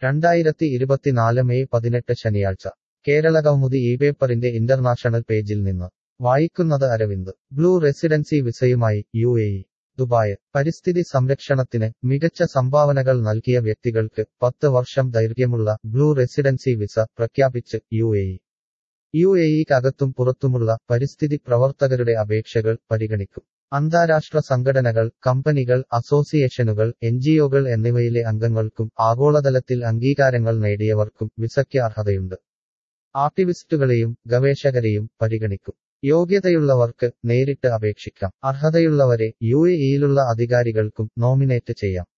രണ്ടായിരത്തി ഇരുപത്തിനാല് മെയ് പതിനെട്ട് ശനിയാഴ്ച കേരള കൗമുദി ഈ പേപ്പറിന്റെ ഇന്റർനാഷണൽ പേജിൽ നിന്ന് വായിക്കുന്നത് അരവിന്ദ് ബ്ലൂ റെസിഡൻസി വിസയുമായി യു എ ഇ ദുബായ് പരിസ്ഥിതി സംരക്ഷണത്തിന് മികച്ച സംഭാവനകൾ നൽകിയ വ്യക്തികൾക്ക് പത്ത് വർഷം ദൈർഘ്യമുള്ള ബ്ലൂ റെസിഡൻസി വിസ പ്രഖ്യാപിച്ച് U A E U A ഇക്കകത്തും പുറത്തുമുള്ള പരിസ്ഥിതി പ്രവർത്തകരുടെ അപേക്ഷകൾ പരിഗണിക്കും അന്താരാഷ്ട്ര സംഘടനകൾ കമ്പനികൾ അസോസിയേഷനുകൾ എൻജിഒകൾ എന്നിവയിലെ അംഗങ്ങൾക്കും ആഗോളതലത്തിൽ അംഗീകാരങ്ങൾ നേടിയവർക്കും വിസയ്ക്ക് അർഹതയുണ്ട് ആക്ടിവിസ്റ്റുകളെയും ഗവേഷകരെയും പരിഗണിക്കും യോഗ്യതയുള്ളവർക്ക് നേരിട്ട് അപേക്ഷിക്കാം അർഹതയുള്ളവരെ യു എ ഇയിലുള്ള അധികാരികൾക്കും നോമിനേറ്റ് ചെയ്യാം